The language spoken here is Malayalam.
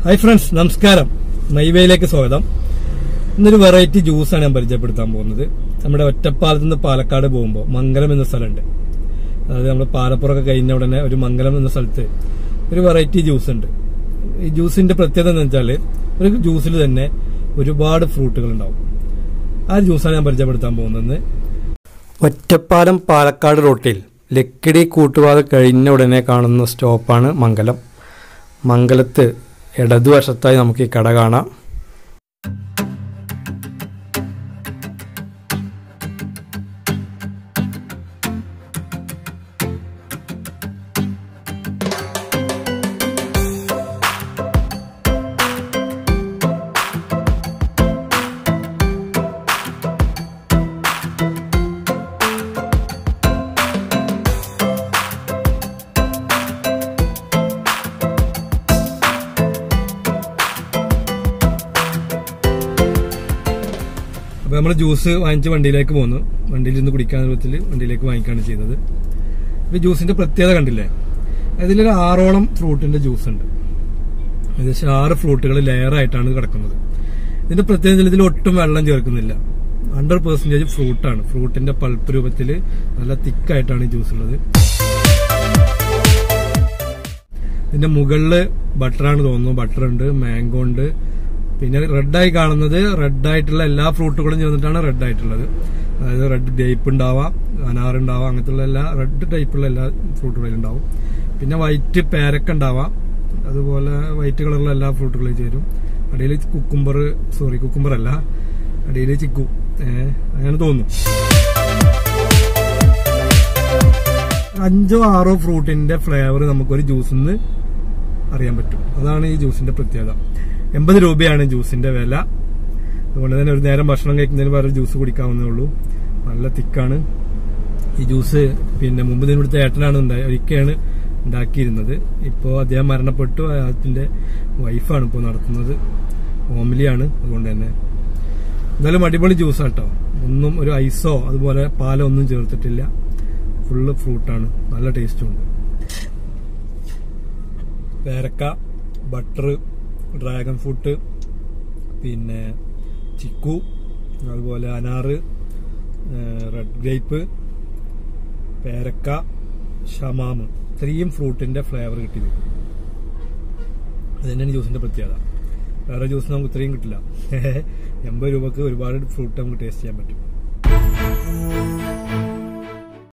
ഹായ് ഫ്രണ്ട്സ് നമസ്കാരം നൈവയിലേക്ക് സ്വാഗതം ഇന്നൊരു വെറൈറ്റി ജ്യൂസാണ് ഞാൻ പരിചയപ്പെടുത്താൻ പോകുന്നത് നമ്മുടെ ഒറ്റപ്പാലത്ത് നിന്ന് പാലക്കാട് പോകുമ്പോൾ മംഗലം എന്ന സ്ഥലമുണ്ട് അതായത് നമ്മുടെ പാലപ്പുറമൊക്കെ കഴിഞ്ഞ ഉടനെ ഒരു മംഗലം എന്ന സ്ഥലത്ത് ഒരു വെറൈറ്റി ജ്യൂസ് ഉണ്ട് ഈ ജ്യൂസിന്റെ പ്രത്യേകത എന്ന് വെച്ചാൽ ഒരു ജ്യൂസിൽ തന്നെ ഒരുപാട് ഫ്രൂട്ടുകൾ ഉണ്ടാവും ആ ജ്യൂസാണ് ഞാൻ പരിചയപ്പെടുത്താൻ പോകുന്നത് ഒറ്റപ്പാലം പാലക്കാട് റോട്ടിൽ ലക്കിടി കൂട്ടുപാത കഴിഞ്ഞ ഉടനെ കാണുന്ന സ്റ്റോപ്പാണ് മംഗലം മംഗലത്ത് ഇടതുവശത്തായി നമുക്ക് ഈ കട കാണാം അപ്പൊ നമ്മൾ ജ്യൂസ് വാങ്ങിച്ച് വണ്ടിയിലേക്ക് പോന്നു വണ്ടിയിൽ നിന്ന് കുടിക്കാൻ രൂപത്തിൽ വണ്ടിയിലേക്ക് വാങ്ങിക്കുകയാണ് ചെയ്തത് അപ്പൊ ഈ ജ്യൂസിന്റെ പ്രത്യേകത കണ്ടില്ലേ ഇതിലൊരു ആറോളം ഫ്രൂട്ടിന്റെ ജ്യൂസ് ഉണ്ട് ഏകദേശം ആറ് ഫ്രൂട്ടുകൾ ലെയർ ആയിട്ടാണ് കിടക്കുന്നത് ഇതിന്റെ പ്രത്യേകത ഇതിൽ ഒട്ടും വെള്ളം ചേർക്കുന്നില്ല ഹൺഡ്രഡ് പെർസെന്റേജ് ഫ്രൂട്ടാണ് ഫ്രൂട്ടിന്റെ പൾപ്പ് രൂപത്തിൽ നല്ല തിക്കായിട്ടാണ് ഈ ജ്യൂസ് ഉള്ളത് ഇതിന്റെ മുകളില് ബട്ടറാണ് തോന്നുന്നു ബട്ടർ ഉണ്ട് മാംഗോ ഉണ്ട് പിന്നെ റെഡായി കാണുന്നത് റെഡ് ആയിട്ടുള്ള എല്ലാ ഫ്രൂട്ടുകളും ചേർന്നിട്ടാണ് റെഡ് ആയിട്ടുള്ളത് അതായത് റെഡ് ഗ്രേപ്പ് ഉണ്ടാവാം അനാർ ഉണ്ടാവാം അങ്ങനത്തെ എല്ലാ റെഡ് ടൈപ്പുള്ള എല്ലാ ഫ്രൂട്ടുകളും ഉണ്ടാവും പിന്നെ വൈറ്റ് പേരക്ക ഉണ്ടാവാം അതുപോലെ വൈറ്റ് കളറുള്ള എല്ലാ ഫ്രൂട്ടുകളും ചേരും അടിയിൽ കുക്കുംബർ സോറി കുക്കുംബർ അല്ല അടിയിൽ ചിക്കു ഏഹ് അങ്ങനെ തോന്നുന്നു അഞ്ചോ ആറോ ഫ്രൂട്ടിന്റെ ഫ്ലേവർ നമുക്കൊരു ജ്യൂസിൽ നിന്ന് അറിയാൻ പറ്റും അതാണ് ഈ ജ്യൂസിന്റെ പ്രത്യേകത എൺപത് രൂപയാണ് ജ്യൂസിന്റെ വില അതുകൊണ്ട് തന്നെ ഒരു നേരം ഭക്ഷണം കഴിക്കുന്നതിന് പകരം ജ്യൂസ് കുടിക്കാവുന്നേ ഉള്ളൂ നല്ല തിക്കാണ് ഈ ജ്യൂസ് പിന്നെ മുമ്പ് ഇതിന് ഇവിടുത്തെ ഏട്ടനാണ് ഉണ്ടായി ഒരിക്കലാണ് ഉണ്ടാക്കിയിരുന്നത് ഇപ്പോൾ അദ്ദേഹം മരണപ്പെട്ടു അദ്ദേഹത്തിന്റെ വൈഫാണ് ഇപ്പോൾ നടത്തുന്നത് ഹോമിലിയാണ് അതുകൊണ്ട് തന്നെ എന്തായാലും അടിപൊളി ജ്യൂസാണ് കേട്ടോ ഒന്നും ഒരു ഐസോ അതുപോലെ പാലോ ഒന്നും ചേർത്തിട്ടില്ല ഫുള്ള് ഫ്രൂട്ടാണ് നല്ല ടേസ്റ്റും ഉണ്ട് പേരക്ക ബട്ടർ ഡ്രാഗൺ ഫ്രൂട്ട് പിന്നെ ചിക്കു അതുപോലെ അനാറ് റെഡ് ഗ്രേപ്പ് പേരക്ക ഷമാമ് ഇത്രയും ഫ്രൂട്ടിന്റെ ഫ്ലേവർ കിട്ടിയത് അത് തന്നെയാണ് ജ്യൂസിന്റെ പ്രത്യേകത വേറെ ജ്യൂസ് നമുക്ക് ഇത്രയും കിട്ടില്ല എൺപത് രൂപക്ക് ഒരുപാട് ഫ്രൂട്ട് നമുക്ക് ടേസ്റ്റ് ചെയ്യാൻ പറ്റും